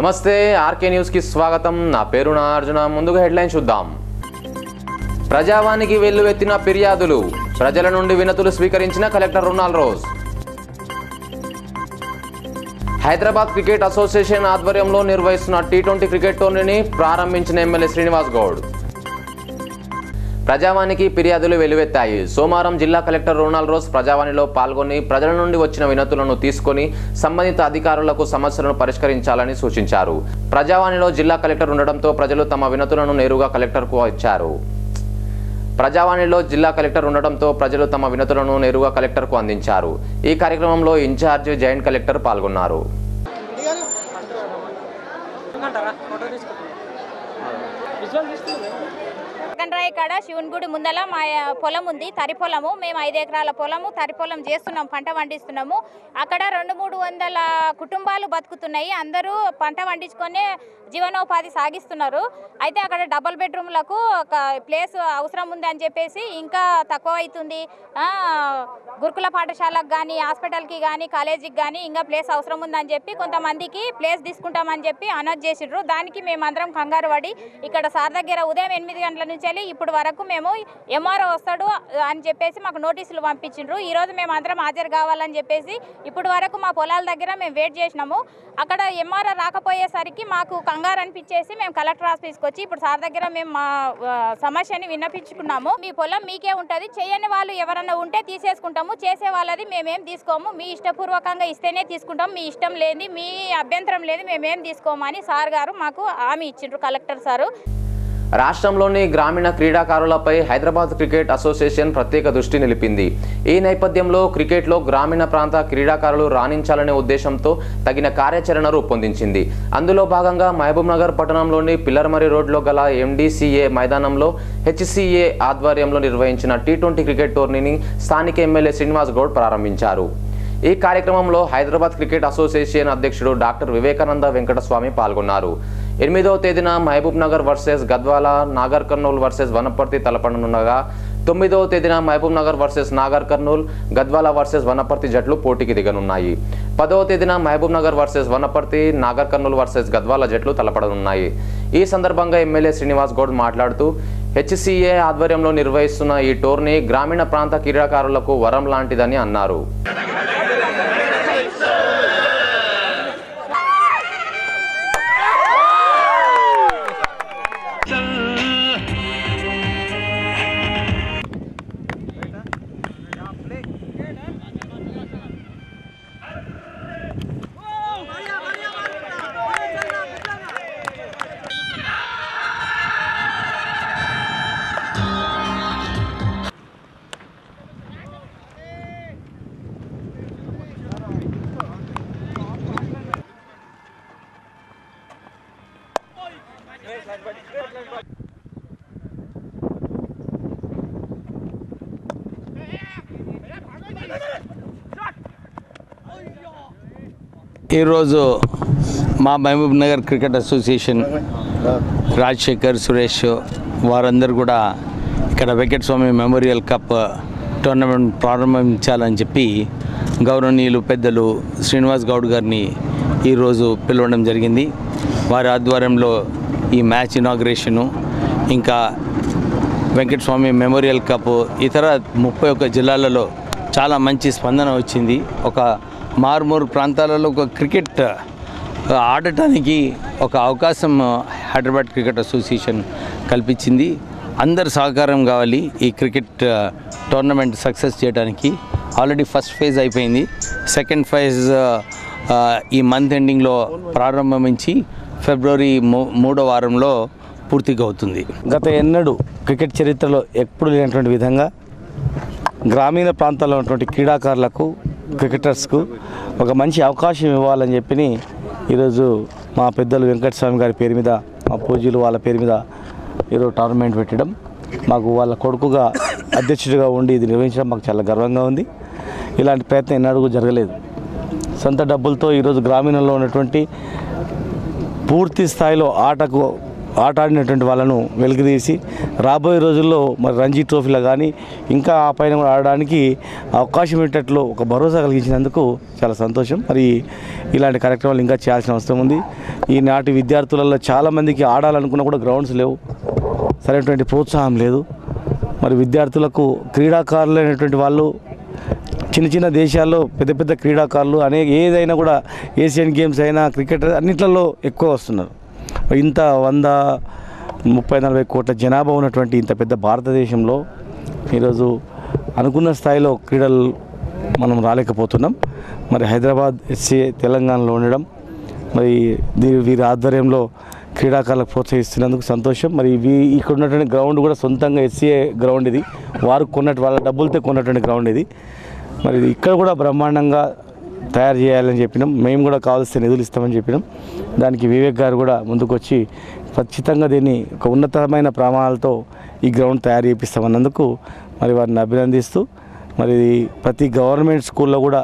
నమస్తే ఆర్కే న్యూస్కి స్వాగతం నా పేరు నాగార్జున ముందుగా హెడ్లైన్ చూద్దాం ప్రజావానికి వెల్లువెత్తిన ఫిర్యాదులు ప్రజల నుండి వినతులు స్వీకరించిన collector Ronald Rose Hyderabad cricket association ఆధ్వర్యంలో నిర్వహిస్తున్న టీ ట్వంటీ క్రికెట్ టోర్నీని ప్రారంభించిన ఎమ్మెల్యే శ్రీనివాస్ గౌడ్ ప్రజావానికి ఫిర్యాదులు వెలువెత్తాయి సోమవారం జిల్లా కలెక్టర్ రొనాల్డ్ రోజ్ ప్రజావాణిలో పాల్గొని ప్రజల నుండి వచ్చిన వినతులను తీసుకొని సంబంధిత అధికారులకు సమస్యలను పరిష్కరించాలని సూచించారు ప్రజావాణిలో జిల్లా కలెక్టర్ ఉండడంతో ప్రజలు తమ వినతులను నేరుగా కలెక్టర్కు ఇచ్చారు ప్రజావాణిలో జిల్లా కలెక్టర్ ఉండడంతో ప్రజలు తమ వినతులను నేరుగా కలెక్టర్కు అందించారు ఈ కార్యక్రమంలో ఇన్ఛార్జ్ జాయింట్ కలెక్టర్ పాల్గొన్నారు గండ్రాయి కాడ శివుని గుడి ముందల మా పొలం ఉంది తరి పొలము మేము ఐదు ఎకరాల పొలము తరి పొలం చేస్తున్నాం పంట పండిస్తున్నాము అక్కడ రెండు మూడు వందల కుటుంబాలు బతుకుతున్నాయి అందరూ పంట పండించుకొని జీవనోపాధి సాగిస్తున్నారు అయితే అక్కడ డబల్ బెడ్రూమ్లకు ఒక ప్లేస్ అవసరం ఉంది అని చెప్పేసి ఇంకా తక్కువ అవుతుంది ఆ, గురుకుల పాఠశాలకు కానీ హాస్పిటల్కి కానీ కాలేజీకి కానీ ఇంకా ప్లేస్ అవసరం ఉందని చెప్పి కొంతమందికి ప్లేస్ తీసుకుంటామని చెప్పి అనౌన్స్ చేసిండ్రు దానికి మేమందరం కంగారు పడి ఇక్కడ సార్ దగ్గర ఉదయం ఎనిమిది గంటల నుంచి వెళ్ళి ఇప్పుడు వరకు మేము ఎంఆర్ఓ వస్తాడు అని చెప్పేసి మాకు నోటీసులు పంపించిండ్రు ఈ రోజు మేము అందరం హాజరు కావాలని చెప్పేసి ఇప్పుడు వరకు మా పొలాల దగ్గర మేము వెయిట్ చేసినాము అక్కడ ఎంఆర్ఓ రాకపోయేసరికి మాకు కంగారు అనిపించేసి మేము కలెక్టర్ ఆఫీస్కి వచ్చి ఇప్పుడు సార్ దగ్గర మేము మా ఆ, సమస్యని విన్నపించుకున్నాము మీ పొలం మీకే ఉంటుంది చేయని వాళ్ళు ఎవరన్నా ఉంటే తీసేసుకుంటాము చేసే వాళ్ళది మేమేం తీసుకోము మీ ఇష్టపూర్వకంగా ఇస్తేనే తీసుకుంటాం మీ ఇష్టం లేని మీ అభ్యంతరం లేదు మేమేం తీసుకోమని సార్ గారు మాకు హామీ ఇచ్చిండ్రు కలెక్టర్ సారు రాష్ట్రంలోని గ్రామీణ క్రీడాకారులపై హైదరాబాద్ క్రికెట్ అసోసియేషన్ ప్రత్యేక దృష్టి నిలిపింది ఈ నేపథ్యంలో క్రికెట్లో గ్రామీణ ప్రాంత క్రీడాకారులు రాణించాలనే ఉద్దేశంతో తగిన కార్యాచరణ రూపొందించింది అందులో భాగంగా మహబూబ్ నగర్ పట్టణంలోని పిల్లర్మరి రోడ్లో గల ఎండిసిఏ మైదానంలో హెచ్సిఏ ఆధ్వర్యంలో నిర్వహించిన టీ ట్వంటీ క్రికెట్ టోర్నీని స్థానిక ఎమ్మెల్యే శ్రీనివాస్ గౌడ్ ప్రారంభించారు ఈ కార్యక్రమంలో హైదరాబాద్ క్రికెట్ అసోసియేషన్ అధ్యక్షుడు డాక్టర్ వివేకానంద వెంకటస్వామి పాల్గొన్నారు ఎనిమిదవ తేదీన Mahbubnagar versus Gadwal Nagarkurnool versus Wanaparthy తలపడనుండగా తొమ్మిదవ తేదీన Mahbubnagar versus Nagarkurnool Gadwal versus Wanaparthy జట్లు పోటీకి దిగనున్నాయి పదవ తేదీన Mahbubnagar versus Wanaparthy Nagarkurnool versus Gadwal జట్లు తలపడనున్నాయి ఈ సందర్భంగా ఎమ్మెల్యే శ్రీనివాస్ గౌడ్ మాట్లాడుతూ హెచ్సిఏ ఆధ్వర్యంలో నిర్వహిస్తున్న ఈ టోర్నీ గ్రామీణ ప్రాంత క్రీడాకారులకు వరం లాంటిదని అన్నారు ఈరోజు మా Mahbubnagar cricket association Rajasekhar Suresh వారందరూ కూడా ఇక్కడ వెంకటస్వామి మెమోరియల్ కప్ టోర్నమెంట్ ప్రారంభించాలని చెప్పి గౌరవనీయులు పెద్దలు శ్రీనివాస్ గౌడ్ గారిని ఈరోజు పిలవడం జరిగింది వారి ఆధ్వర్యంలో ఈ మ్యాచ్ ఇనాగ్రేషను ఇంకా వెంకటస్వామి మెమోరియల్ కప్ ఇతర ముప్పై ఒక్క జిల్లాలలో చాలా మంచి స్పందన వచ్చింది ఒక మారుమూరు ప్రాంతాలలో ఒక క్రికెట్ ఆడటానికి ఒక అవకాశం హైదరాబాద్ క్రికెట్ అసోసియేషన్ కల్పించింది అందరి సహకారం కావాలి ఈ క్రికెట్ టోర్నమెంట్ సక్సెస్ చేయడానికి ఆల్రెడీ ఫస్ట్ ఫేజ్ అయిపోయింది సెకండ్ ఫేజ్ ఆ, ఈ మంత్ ఎండింగ్లో ప్రారంభించి ఫిబ్రవరి మూ- మూడో వారంలో పూర్తిగా అవుతుంది గత ఎన్నడూ క్రికెట్ చరిత్రలో ఎప్పుడు లేనటువంటి విధంగా గ్రామీణ ప్రాంతాల్లో ఉన్నటువంటి క్రీడాకారులకు క్రికెటర్స్కు ఒక మంచి అవకాశం ఇవ్వాలని చెప్పి ఈరోజు మా పెద్దలు వెంకటస్వామి గారి పేరు మీద మా పూజలు వాళ్ళ పేరు మీద ఈరోజు టోర్నమెంట్ పెట్టడం మాకు వాళ్ళ కొడుకుగా అధ్యక్షుడిగా ఉండి ఇది నిర్వహించడం మాకు చాలా గర్వంగా ఉంది ఇలాంటి ప్రయత్నం ఎన్నడూ జరగలేదు సొంత డబ్బులతో ఈరోజు గ్రామీణంలో ఉన్నటువంటి పూర్తి స్థాయిలో ఆటకు ఆట ఆడినటువంటి వాళ్ళను వెలికితీసి రాబోయే రోజుల్లో మరి రంజీ ట్రోఫీలో కానీ ఇంకా ఆ పైన కూడా ఆడడానికి అవకాశం ఇట్టట్లో ఒక భరోసా కలిగించినందుకు చాలా సంతోషం మరి ఇలాంటి కార్యక్రమాలు ఇంకా చేయాల్సిన అవసరం ఉంది ఈనాటి విద్యార్థులలో చాలామందికి ఆడాలనుకున్నా కూడా గ్రౌండ్స్ లేవు సరైనటువంటి ప్రోత్సాహం లేదు మరి విద్యార్థులకు క్రీడాకారులు అయినటువంటి వాళ్ళు చిన్న చిన్న దేశాల్లో పెద్ద పెద్ద క్రీడాకారులు అనేక ఏదైనా కూడా ఏషియన్ గేమ్స్ అయినా క్రికెట్ అన్నిట్లలో ఎక్కువ వస్తున్నారు మరి ఇంత వంద ముప్పై నలభై కోట్ల జనాభా ఉన్నటువంటి ఇంత పెద్ద భారతదేశంలో ఈరోజు అనుకున్న స్థాయిలో క్రీడలు మనం రాలేకపోతున్నాం మరి హైదరాబాద్ ఎస్సీ తెలంగాణలో ఉండడం మరి దీని వీరి ఆధ్వర్యంలో క్రీడాకారులకు ప్రోత్సహిస్తున్నందుకు సంతోషం మరి వీ ఇక్కడ ఉన్నటువంటి గ్రౌండ్ కూడా సొంతంగా ఎస్సీఏ గ్రౌండ్ ఇది వారు కొన్నట్టు వాళ్ళ డబ్బులతో కొన్నటువంటి గ్రౌండ్ ఇది మరి ఇది ఇక్కడ కూడా బ్రహ్మాండంగా తయారు చేయాలని చెప్పినాం మేము కూడా కావాల్సిన నిధులు ఇస్తామని చెప్పినాం దానికి వివేక్ గారు కూడా ముందుకొచ్చి ఖచ్చితంగా దీన్ని ఒక ఉన్నతమైన ప్రమాణాలతో ఈ గ్రౌండ్ తయారు చేపిస్తామన్నందుకు మరి వారిని అభినందిస్తూ మరి ప్రతి గవర్నమెంట్ స్కూల్లో కూడా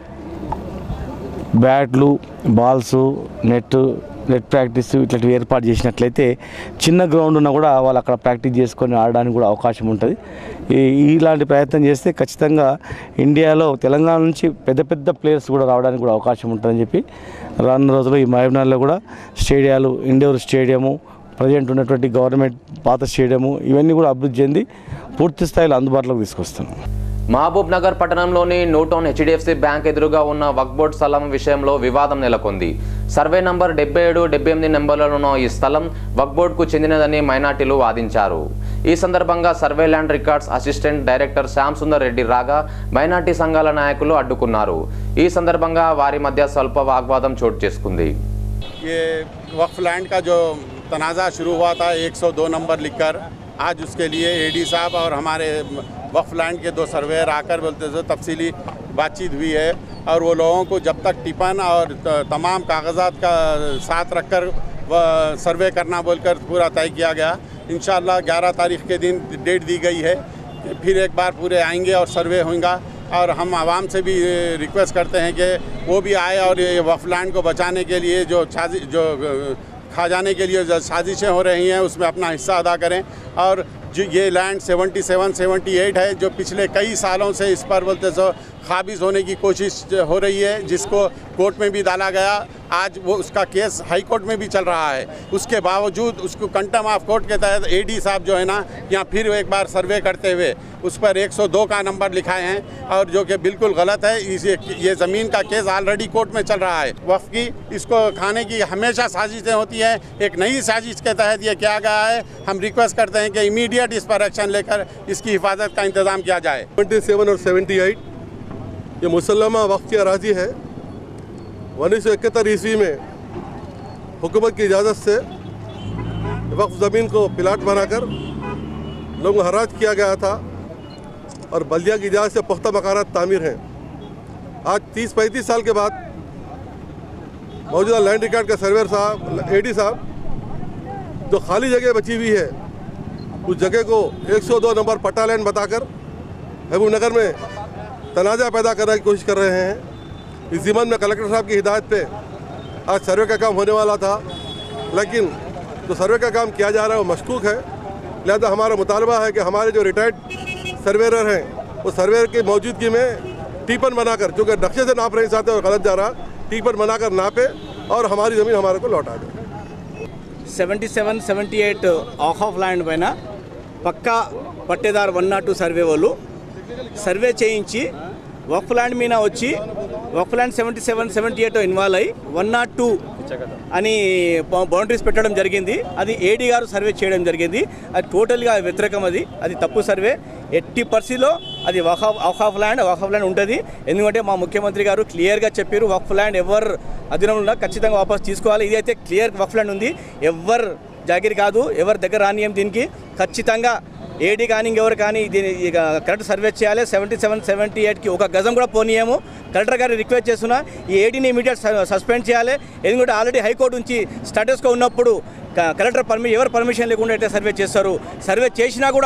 బ్యాట్లు బాల్స్ నెట్ నెట్ ప్రాక్టీస్ ఇట్లాంటివి ఏర్పాటు చేసినట్లయితే చిన్న గ్రౌండ్ ఉన్నా కూడా వాళ్ళు అక్కడ ప్రాక్టీస్ చేసుకొని ఆడడానికి కూడా అవకాశం ఉంటుంది ఈ ఇలాంటి ప్రయత్నం చేస్తే ఖచ్చితంగా ఇండియాలో తెలంగాణ నుంచి పెద్ద పెద్ద ప్లేయర్స్ కూడా రావడానికి కూడా అవకాశం ఉంటుందని చెప్పి రానున్న రోజుల్లో ఈ మహబూబ్నగర్లో కూడా స్టేడియాలు ఇండోర్ స్టేడియము ప్రజెంట్ ఉన్నటువంటి గవర్నమెంట్ పాత స్టేడియము ఇవన్నీ కూడా అభివృద్ధి చెంది పూర్తి స్థాయిలో అందుబాటులోకి తీసుకొస్తాం మహబూబ్ నగర్ పట్టణంలోని న్యూటౌన్ హెచ్డిఎఫ్సి బ్యాంక్ ఎదురుగా ఉన్న వక్బోర్డ్ స్థలం విషయంలో వివాదం నెలకొంది సర్వే నంబర్ డెబ్బై ఏడు డెబ్బై ఎనిమిది నెంబర్లలో ఉన్న ఈ స్థలం వక్బోర్డ్కు చెందినదని మైనార్టీలు వాదించారు ఈ సందర్భంగా survey land records assistant director Shyam Sundar Reddy రాగా మైనార్టీ సంఘాల నాయకులు అడ్డుకున్నారు ఈ సందర్భంగా వారి మధ్య స్వల్ప వాగ్వాదం చోటు చేసుకుంది ये वक्फ लैंड का जो तनाज़ा शुरू हुआ था 102 नंबर लिखकर आज उसके लिए एडी साहब और हमारे वक्फ लैंड के दो सर्वेयर आकर बोलते थे तफसीली बातचीत हुई है और वो लोगों को जब तक टिपन और त- तमाम कागजात का साथ रखकर व सर्वे करना बोलकर पूरा तय किया गया इन 11 तारीख के दिन डेट दी गई है कि फिर एक बार पूरे आएंगे और सर्वे होगा और हम आवाम से भी रिक्वेस्ट करते हैं कि वो भी आए और ये वफ लैंड को बचाने के लिए जो साजि जो अ, खा जाने के लिए जो साजिशें हो रही हैं उसमें अपना हिस्सा अदा करें और जो ये लैंड 77 78 है जो पिछले कई सालों से इस पर बोलते सो खाबिज होने की कोशिश हो रही है जिसको कोर्ट में भी डाला गया आज वो उसका केस हाई कोर्ट में भी चल रहा है उसके बावजूद उसको कंटम ऑफ कोर्ट के तहत एडी साहब जो है ना यहाँ फिर एक बार सर्वे करते हुए उस पर 102 का नंबर लिखाए हैं और जो कि बिल्कुल गलत है इस ये ज़मीन का केस ऑलरेडी कोर्ट में चल रहा है वफ की इसको खाने की हमेशा साजिशें होती हैं एक नई साजिश के तहत ये किया गया है हम रिक्वेस्ट करते हैं कि इमीडिएट इस पर एक्शन लेकर इसकी हिफाजत का इंतज़ाम किया जाए 77 और 78 ये मुसलमा वक्त की अराजी है उन्नीस सौ इकहत्तर ईस्वी में हुकूमत की इजाज़त से वक्फ ज़मीन को प्लाट बनाकर लोगों को हराज किया गया था और बल्दिया की इजाज़त से पुख्ता मकानात तामीर हैं आज तीस पैंतीस साल के बाद मौजूदा लैंड रिकॉर्ड का सर्वेयर साहब एडी साहब जो खाली जगह बची हुई है उस जगह को 102 नंबर पट्टा लैंड बताकर महबूब नगर में तनाज़ा पैदा करने की कोशिश कर रहे हैं इस ज़िमन में कलेक्टर साहब की हिदायत पे आज सर्वे का काम होने वाला था लेकिन जो सर्वे का काम किया जा रहा है वो मशकूक है लिहाजा हमारा मुतालबा है कि हमारे जो रिटायर्ड सर्वेयर हैं वो सर्वेयर की मौजूदगी में टीपन बनाकर जो कि नक्शे से नाप नहीं चाहते और गलत जा रहा टीपन बनाकर नापे और हमारी ज़मीन हमारे को लौटा दें seventy seven seventy eight of of land పైన పక్కా పట్టేదారు వన్ నాట్ టూ సర్వే వాళ్ళు సర్వే చేయించి వక్ఫ్ ల్యాండ్ మీద వచ్చి waqf land seventy seven seventy eight involve అయ్యి వన్ నాట్ టూ అని బౌండరీస్ పెట్టడం జరిగింది అది ఏడీ గారు సర్వే చేయడం జరిగింది అది టోటల్గా వ్యతిరేకం అది అది తప్పు సర్వే ఎట్టి పరిస్థితిలో అది వక్ ఆఫ్ ఆఫ్ ల్యాండ్ వక్ ఆఫ్ ల్యాండ్ ఉంటుంది ఎందుకంటే మా ముఖ్యమంత్రి గారు క్లియర్గా చెప్పారు వక్ఫ్ ల్యాండ్ ఎవరు అధీనంలో ఉన్నా ఖచ్చితంగా వాపస్ తీసుకోవాలి ఇది అయితే క్లియర్ వక్ఫ్ ల్యాండ్ ఉంది ఎవరు జాగిరి కాదు ఎవరి దగ్గర రానియం దీనికి ఖచ్చితంగా ఏడీ కానీ ఇంకెవరు కానీ దీని ఇక కరెక్ట్ సర్వే చేయాలి సెవెంటీ సెవెన్ సెవెంటీ ఎయిట్కి ఒక గజం కూడా పోనీయము కలెక్టర్ గారిని రిక్వెస్ట్ చేస్తున్నా ఈ ఏడీని ఇమీడియట్ సస్పెండ్ చేయాలి ఎందుకంటే ఆల్రెడీ హైకోర్టు నుంచి స్టేటస్గా ఉన్నప్పుడు క- కలెక్టర్ పర్మి ఎవరు పర్మిషన్ లేకుండా అయితే సర్వే చేస్తారు సర్వే చేసినా కూడా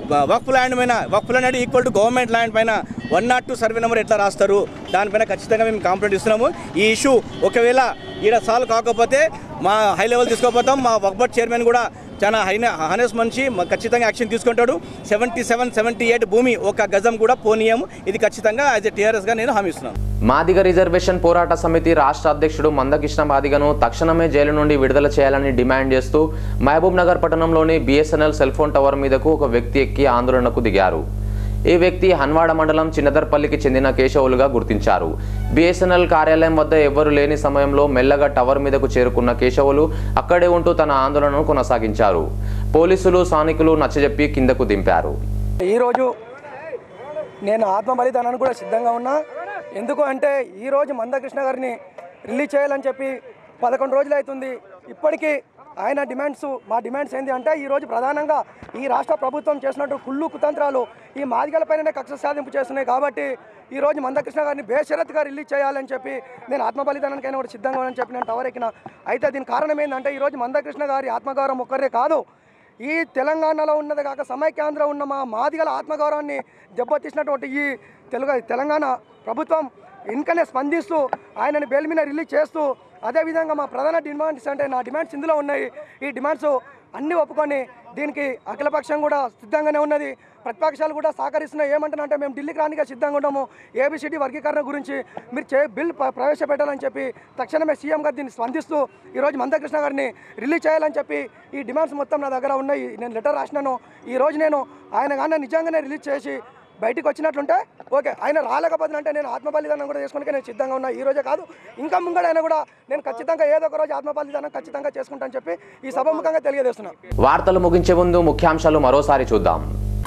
వక్ఫ్ ల్యాండ్ పైన వక్ఫ్ ల్యాండ్ అంటే ఈక్వల్ టు గవర్నమెంట్ ల్యాండ్ పైన one naught two survey number ఎట్లా రాస్తారు దానిపైన ఖచ్చితంగా మేము కంప్లైంట్ ఇస్తున్నాము ఈ ఇష్యూ ఒకవేళ ఈడ సాల్వ్ కాకపోతే మా హై లెవెల్ తీసుకోపోతాం మా వక్బట్ చైర్మన్ కూడా చాలా హైన హానెస్ మనిషి మా ఖచ్చితంగా యాక్షన్ తీసుకుంటాడు సెవెంటీ సెవెన్ సెవెంటీ ఎయిట్ భూమి ఒక గజం కూడా పోనీయము ఇది ఖచ్చితంగా యాజ్ ఎ టీఆర్ఎస్గా నేను హామీ ఇస్తున్నాను మాదిగ రిజర్వేషన్ పోరాట సమితి రాష్ట్ర అధ్యక్షుడు మందకృష్ణ మాదిగను తక్షణమే జైలు నుండి విడుదల చేయాలని డిమాండ్ చేస్తూ మహబూబ్ నగర్ పట్టణంలోని బిఎస్ఎన్ఎల్ సెల్ ఫోన్ టవర్ మీదకు ఒక వ్యక్తి ఎక్కి ఆందోళనకు దిగారు ఈ వ్యక్తి హన్వాడ మండలం చిన్నదర్పల్లికి చెందిన కేశవులుగా గుర్తించారు బిఎస్ఎన్ఎల్ కార్యాలయం వద్ద ఎవ్వరు లేని సమయంలో మెల్లగా టవర్ మీదకు చేరుకున్న కేశవులు అక్కడే ఉంటూ తన ఆందోళనను కొనసాగించారు పోలీసులు స్థానికులు నచ్చజెప్పి కిందకు దింపారు ఈరోజు నేను ఆత్మ బలిదానానికి కూడా సిద్ధంగా ఉన్నా ఎందుకు అంటే ఈరోజు మందకృష్ణ గారిని రిలీజ్ చేయాలని చెప్పి పదకొండు రోజులు అవుతుంది ఇప్పటికీ ఆయన డిమాండ్స్ మా డిమాండ్స్ ఏంటి అంటే ఈరోజు ప్రధానంగా ఈ రాష్ట్ర ప్రభుత్వం చేసినట్టు కుళ్ళు కుతంత్రాలు ఈ మాదిగలపైననే కక్ష సాధింపు చేస్తున్నాయి కాబట్టి ఈరోజు మందకృష్ణ గారిని బేషరత్గా రిలీజ్ చేయాలని చెప్పి నేను ఆత్మ బలిదానానికైనా కూడా సిద్ధంగా ఉన్నానని చెప్పి నేను టవర్ ఎక్కిన అయితే దీని కారణం ఏంటంటే ఈరోజు మందకృష్ణ గారి ఆత్మగౌరవం ఒక్కరే కాదు ఈ తెలంగాణలో ఉన్నది కాక సమైక్యాంధ్ర ఉన్న మా మాదిగల ఆత్మగౌరవాన్ని దెబ్బతీసినటువంటి ఈ తెలుగు తెలంగాణ ప్రభుత్వం ఇంకనే స్పందిస్తూ ఆయనని బెయిల్ మీద రిలీజ్ చేస్తూ అదేవిధంగా మా ప్రధాన డిమాండ్స్ అంటే నా డిమాండ్స్ ఇందులో ఉన్నాయి ఈ డిమాండ్స్ అన్నీ ఒప్పుకొని దీనికి అఖిలపక్షం కూడా సిద్ధంగానే ఉన్నది ప్రతిపక్షాలు కూడా సహకరిస్తున్నాయి ఏమంటారంటే మేము ఢిల్లీకి రానిగా సిద్ధంగా ఉన్నాము ఏబిసిడి వర్గీకరణ గురించి మీరు చే బిల్ ప్ర- ప్రవేశపెట్టాలని చెప్పి తక్షణమే సీఎం గారు దీన్ని స్పందిస్తూ ఈరోజు మందకృష్ణ గారిని రిలీజ్ చేయాలని చెప్పి ఈ డిమాండ్స్ మొత్తం నా దగ్గర ఉన్నాయి నేను లెటర్ రాసినాను ఈ రోజు నేను ఆయన కానీ నిజంగానే రిలీజ్ చేసి బయటికి వచ్చినట్లుంటే ఓకే ఆయన రాలేకపోతే అంటే నేను ఆత్మ బలిదానం కూడా చేసుకోవడానికి నేను సిద్ధంగా ఉన్నా ఈ రోజే కాదు ఇంకా ముంగడైనా కూడా నేను ఖచ్చితంగా ఏదో ఒక రోజు ఆత్మ బలిదానం ఖచ్చితంగా చేసుకుంటానని చెప్పి ఈ సభముఖంగా తెలియజేస్తున్నా వార్తలు ముగించే ముందు ముఖ్యాంశాలు మరోసారి చూద్దాం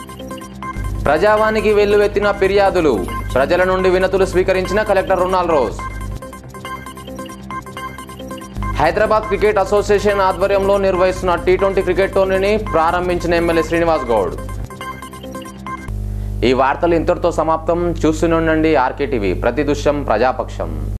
ప్రజావానికి వెల్లువెత్తిన ఫిర్యాదులు ప్రజల నుండి వినతులు స్వీకరించిన collector Ronald Rose Hyderabad cricket association ఆధ్వర్యంలో నిర్వహిస్తున్న టీ ట్వంటీ క్రికెట్ టోర్నీని ప్రారంభించిన ఎమ్మెల్యే శ్రీనివాస్ గౌడ్ ఈ వార్తలు ఇంతటితో సమాప్తం చూస్తూనే ఉండండి ఆర్కే టీవీ ప్రతి దృశ్యం ప్రజాపక్షం